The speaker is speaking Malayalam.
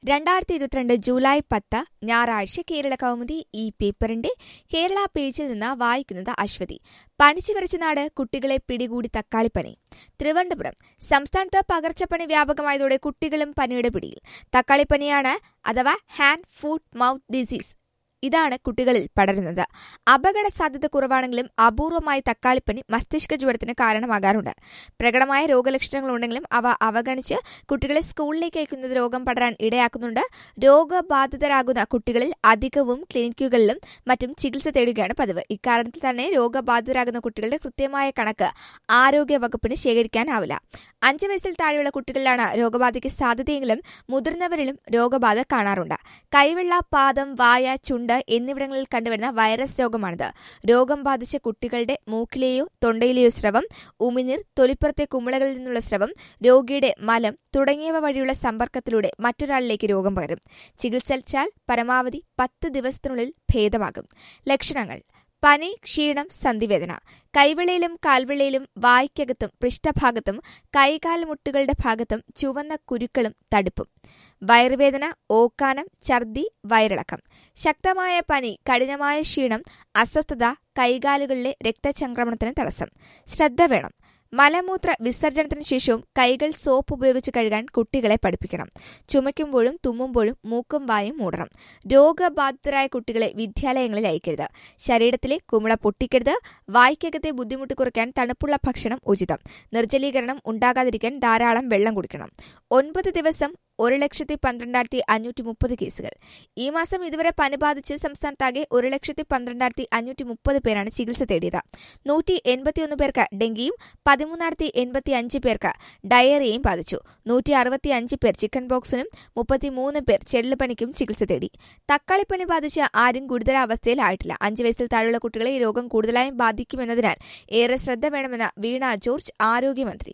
രണ്ടായിരത്തി ഇരുപത്തിരണ്ട് ജൂലൈ പത്ത് ഞായറാഴ്ച കേരള കൗമുദി ഈ പേപ്പറിന്റെ കേരള പേജിൽ നിന്ന് വായിക്കുന്നത് അശ്വതി പനിച്ചു വിറച്ച നാട് കുട്ടികളെ പിടികൂടി തക്കാളിപ്പനി തിരുവനന്തപുരം സംസ്ഥാനത്ത് പകർച്ചപ്പനി വ്യാപകമായതോടെ കുട്ടികളും പനിയുടെ പിടിയിൽ തക്കാളിപ്പനിയാണ് അഥവാ ഹാൻഡ് ഫുഡ് മൗത്ത് ഡിസീസ് ഇതാണ് കുട്ടികളിൽ പടരുന്നത് അപകട സാധ്യത കുറവാണെങ്കിലും അപൂർവമായി തക്കാളിപ്പനി മസ്തിഷ്ക ജ്വരത്തിന് കാരണമാകാറുണ്ട് പ്രകടമായ രോഗലക്ഷണങ്ങൾ ഉണ്ടെങ്കിലും അവ അവഗണിച്ച് കുട്ടികളെ സ്കൂളിലേക്ക് അയക്കുന്നത് രോഗം പടരാൻ ഇടയാക്കുന്നുണ്ട് രോഗബാധിതരാകുന്ന കുട്ടികളിൽ അധികവും ക്ലിനിക്കുകളിലും മറ്റും ചികിത്സ തേടുകയാണ് പതിവ് ഇക്കാരണത്തിൽ തന്നെ രോഗബാധിതരാകുന്ന കുട്ടികളുടെ കൃത്യമായ കണക്ക് ആരോഗ്യ വകുപ്പിന് ശേഖരിക്കാനാവില്ല അഞ്ചു വയസ്സിൽ താഴെയുള്ള കുട്ടികളിലാണ് രോഗബാധയ്ക്ക് സാധ്യതയെങ്കിലും മുതിർന്നവരിലും രോഗബാധ കാണാറുണ്ട് കൈവെള്ള പാദം വായ ചുണ്ട് എന്നിവിടങ്ങളിൽ കണ്ടുവരുന്ന വൈറസ് രോഗമാണിത് രോഗം ബാധിച്ച കുട്ടികളുടെ മൂക്കിലെയോ തൊണ്ടയിലെയോ സ്രവം ഉമിനീർ തൊലിപ്പുറത്തെ കുമിളകളിൽ നിന്നുള്ള സ്രവം രോഗിയുടെ മലം തുടങ്ങിയവ വഴിയുള്ള സമ്പർക്കത്തിലൂടെ മറ്റൊരാളിലേക്ക് രോഗം പകരും ചികിത്സിച്ചാൽ പരമാവധി പത്ത് ദിവസത്തിനുള്ളിൽ ഭേദമാകും ലക്ഷണങ്ങൾ പനി ക്ഷീണം സന്ധിവേദന കൈവിളയിലും കാൽവിളയിലും വായ്ക്കകത്തും പൃഷ്ഠഭാഗത്തും കൈകാൽ മുട്ടുകളുടെ ഭാഗത്തും ചുവന്ന കുരുക്കളും തടുപ്പും വയറുവേദന ഓക്കാനം ഛർദി വയറിളക്കം ശക്തമായ പനി കഠിനമായ ക്ഷീണം അസ്വസ്ഥത കൈകാലുകളിലെ രക്തചംക്രമണത്തിന് തടസ്സം ശ്രദ്ധ വേണം മലമൂത്ര വിസർജനത്തിന് ശേഷവും കൈകൾ സോപ്പ് ഉപയോഗിച്ച് കഴുകാൻ കുട്ടികളെ പഠിപ്പിക്കണം ചുമയ്ക്കുമ്പോഴും തുമ്മുമ്പോഴും മൂക്കും വായും മൂടണം രോഗബാധിതരായ കുട്ടികളെ വിദ്യാലയങ്ങളിൽ അയക്കരുത് ശരീരത്തിലെ കുമിള പൊട്ടിക്കരുത് വായ്ക്കകത്തെ ബുദ്ധിമുട്ട് കുറയ്ക്കാൻ തണുപ്പുള്ള ഭക്ഷണം ഉചിതം നിർജ്ജലീകരണം ഉണ്ടാകാതിരിക്കാൻ ധാരാളം വെള്ളം കുടിക്കണം ഒൻപത് ദിവസം ഒരു ലക്ഷത്തി പന്ത്രണ്ടായിരത്തി അഞ്ഞൂറ്റി മുപ്പത് കേസുകൾ ഈ മാസം ഇതുവരെ പനി ബാധിച്ച് സംസ്ഥാനത്താകെ ഒരു ലക്ഷത്തി പന്ത്രണ്ടായിരത്തി അഞ്ഞൂറ്റി മുപ്പത് പേരാണ് ചികിത്സ തേടിയത് നൂറ്റി എൺപത്തിയൊന്ന് പേർക്ക് ഡെങ്കിയും പതിമൂന്നായിരത്തി എൺപത്തി അഞ്ച് പേർക്ക് ഡയറിയയും ബാധിച്ചു നൂറ്റി അറുപത്തി അഞ്ച് പേർ ചിക്കൻ ബോക്സിനും മുപ്പത്തിമൂന്ന് പേർ ചെള്ളുപനിക്കും ചികിത്സ തേടി തക്കാളിപ്പനി ബാധിച്ച് ആരും ഗുരുതരാവസ്ഥയിലായിട്ടില്ല അഞ്ച് വയസ്സിൽ താഴെയുള്ള കുട്ടികളെ ഈ രോഗം കൂടുതലായും ബാധിക്കുമെന്നതിനാൽ ഏറെ ശ്രദ്ധ വേണമെന്ന് വീണ ജോർജ് ആരോഗ്യമന്ത്രി